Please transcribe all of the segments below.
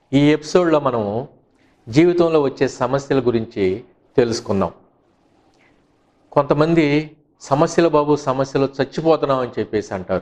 ఈ ఎపిసోడ్లో మనము జీవితంలో వచ్చే సమస్యల గురించి తెలుసుకుందాం కొంతమంది సమస్యలు బాబు సమస్యలు చచ్చిపోతున్నాం అని చెప్పేసి అంటారు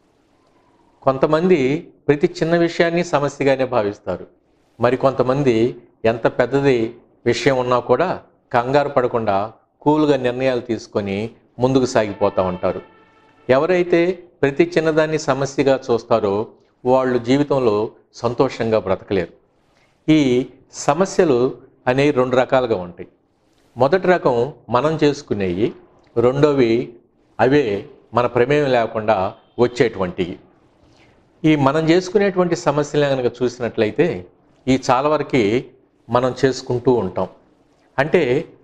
కొంతమంది ప్రతి చిన్న విషయాన్ని సమస్యగానే భావిస్తారు మరి కొంతమంది ఎంత పెద్దది విషయం ఉన్నా కూడా కంగారు పడకుండా కూల్గా నిర్ణయాలు తీసుకొని ముందుకు సాగిపోతూ ఉంటారు ఎవరైతే ప్రతి చిన్నదాన్ని సమస్యగా చూస్తారో వాళ్ళు జీవితంలో సంతోషంగా బ్రతకలేరు ఈ సమస్యలు అనేవి రెండు రకాలుగా ఉంటాయి మొదటి రకం మనం చేసుకునేవి రెండోవి అవే మన ప్రమేయం లేకుండా వచ్చేటువంటివి ఈ మనం చేసుకునేటువంటి సమస్యలు కనుక చూసినట్లయితే ఈ చాలా వరకు మనం చేసుకుంటూ ఉంటాం అంటే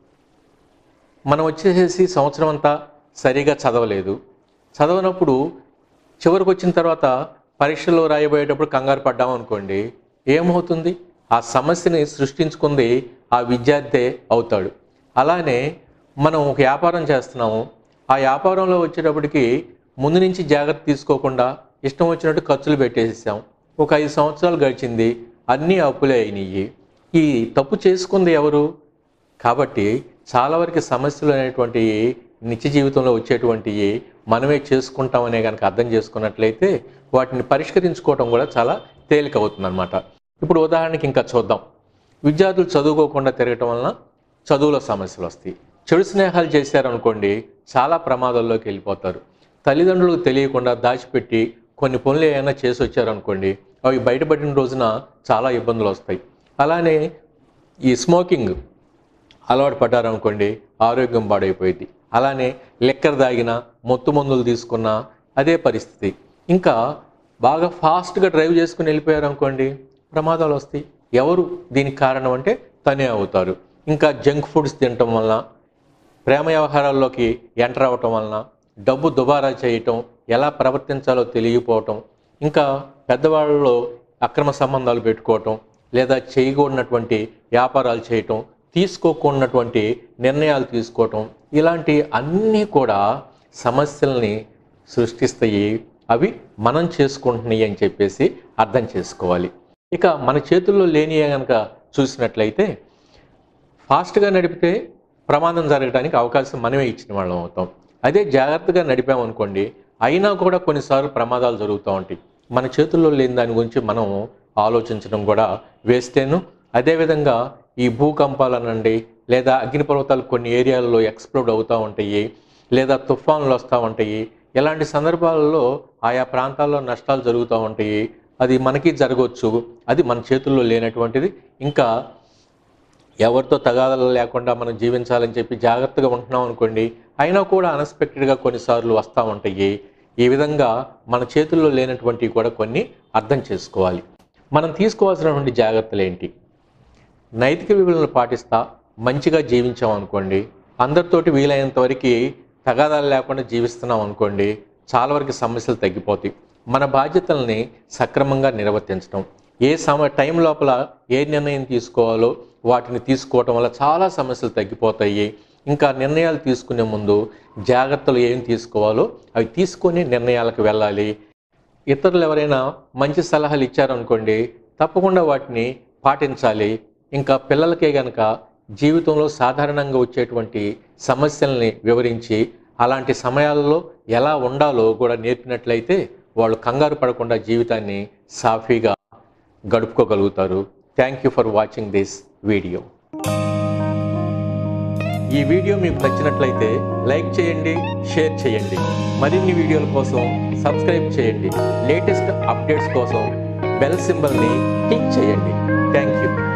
మనం వచ్చేసేసి సంవత్సరం అంతా సరిగా చదవలేదు చదవనప్పుడు చివరికి వచ్చిన తర్వాత పరీక్షలో రాయబోయేటప్పుడు కంగారు పడ్డాం అనుకోండి ఏమవుతుంది ఆ సమస్యని సృష్టించుకుంది ఆ విద్యార్థే అవుతాడు అలానే మనం ఒక వ్యాపారం చేస్తున్నాము ఆ వ్యాపారంలో వచ్చేటప్పటికి ముందు నుంచి జాగ్రత్త తీసుకోకుండా ఇష్టం వచ్చినట్టు ఖర్చులు పెట్టేసాం ఒక ఐదు సంవత్సరాలు గడిచింది అన్నీ అప్పులే అయినాయి ఈ తప్పు చేసుకుంది ఎవరు కాబట్టి చాలా వరకు సమస్యలు అనేటువంటివి నిత్య జీవితంలో వచ్చేటువంటివి మనమే చేసుకుంటామనే కనుక అర్థం చేసుకున్నట్లయితే వాటిని పరిష్కరించుకోవడం కూడా చాలా తేలిక అవుతుందన్నమాట ఇప్పుడు ఉదాహరణకి ఇంకా చూద్దాం విద్యార్థులు చదువుకోకుండా తిరగటం వలన చదువులో సమస్యలు వస్తాయి చెడు స్నేహాలు చేశారనుకోండి చాలా ప్రమాదాల్లోకి వెళ్ళిపోతారు తల్లిదండ్రులకు తెలియకుండా దాచిపెట్టి కొన్ని పనులు ఏమైనా చేసి వచ్చారనుకోండి అవి బయటపడిన రోజున చాలా ఇబ్బందులు వస్తాయి అలానే ఈ స్మోకింగ్ అలవాటు పడ్డారనుకోండి ఆరోగ్యం పాడైపోయింది అలానే లెక్కర దాగిన మొత్తు మందులు తీసుకున్న అదే పరిస్థితి ఇంకా బాగా ఫాస్ట్గా డ్రైవ్ చేసుకుని వెళ్ళిపోయారనుకోండి ప్రమాదాలు వస్తాయి ఎవరు దీనికి కారణం అంటే తనే అవుతారు ఇంకా జంక్ ఫుడ్స్ తినటం వలన ప్రేమ వ్యవహారాల్లోకి ఎంటర్ అవ్వటం వలన డబ్బు దుబారా చేయటం ఎలా ప్రవర్తించాలో తెలియపోవటం ఇంకా పెద్దవాళ్ళలో అక్రమ సంబంధాలు పెట్టుకోవటం లేదా చేయకూడనటువంటి వ్యాపారాలు చేయటం తీసుకోకూడనటువంటి నిర్ణయాలు తీసుకోవటం ఇలాంటి అన్నీ కూడా సమస్యల్ని సృష్టిస్తాయి అవి మనం చేసుకుంటున్నాయి అని చెప్పేసి అర్థం చేసుకోవాలి ఇక మన చేతుల్లో లేనియే కనుక చూసినట్లయితే ఫాస్ట్గా నడిపితే ప్రమాదం జరగడానికి అవకాశం మనమే ఇచ్చిన వాళ్ళం అవుతాం అదే జాగ్రత్తగా నడిపామనుకోండి అయినా కూడా కొన్నిసార్లు ప్రమాదాలు జరుగుతూ ఉంటాయి మన చేతుల్లో లేని దాని గురించి మనం ఆలోచించడం కూడా వేస్తేను అదేవిధంగా ఈ భూకంపాలనండి లేదా అగ్నిపర్వతాలు కొన్ని ఏరియాలలో ఎక్స్ప్లోడ్ అవుతూ ఉంటాయి లేదా తుఫాన్లు వస్తూ ఉంటాయి ఇలాంటి సందర్భాలలో ఆయా ప్రాంతాల్లో నష్టాలు జరుగుతూ ఉంటాయి అది మనకి జరగవచ్చు అది మన చేతుల్లో లేనటువంటిది ఇంకా ఎవరితో తగాదాలు లేకుండా మనం జీవించాలని చెప్పి జాగ్రత్తగా ఉంటున్నాం అనుకోండి అయినా కూడా అన్ఎక్స్పెక్టెడ్గా కొన్నిసార్లు వస్తూ ఉంటాయి ఈ విధంగా మన చేతుల్లో లేనటువంటివి కూడా కొన్ని అర్థం చేసుకోవాలి మనం తీసుకోవాల్సినటువంటి జాగ్రత్తలు ఏంటి నైతిక విలువలను పాటిస్తా మంచిగా జీవించాం అనుకోండి అందరితోటి వీలైనంత వరకు తగాదాలు లేకుండా జీవిస్తున్నాం అనుకోండి చాలా వరకు సమస్యలు తగ్గిపోతాయి మన బాధ్యతల్ని సక్రమంగా నిర్వర్తించడం ఏ సమ టైం లోపల ఏ నిర్ణయం తీసుకోవాలో వాటిని తీసుకోవటం వల్ల చాలా సమస్యలు తగ్గిపోతాయి ఇంకా నిర్ణయాలు తీసుకునే ముందు జాగ్రత్తలు ఏం తీసుకోవాలో అవి తీసుకొని నిర్ణయాలకు వెళ్ళాలి ఇతరులు ఎవరైనా మంచి సలహాలు ఇచ్చారనుకోండి తప్పకుండా వాటిని పాటించాలి ఇంకా పిల్లలకే గనక జీవితంలో సాధారణంగా వచ్చేటువంటి సమస్యల్ని వివరించి అలాంటి సమయాల్లో ఎలా ఉండాలో కూడా నేర్పినట్లయితే వాళ్ళు కంగారు పడకుండా జీవితాన్ని సాఫీగా గడుపుకోగలుగుతారు thank you for watching this video ఈ వీడియో మీకు నచ్చినట్లయితే లైక్ చేయండి షేర్ చేయండి మరిన్ని వీడియోల కోసం సబ్స్క్రైబ్ చేయండి లేటెస్ట్ అప్డేట్స్ కోసం బెల్ సింబల్ని క్లిక్ చేయండి థ్యాంక్ యూ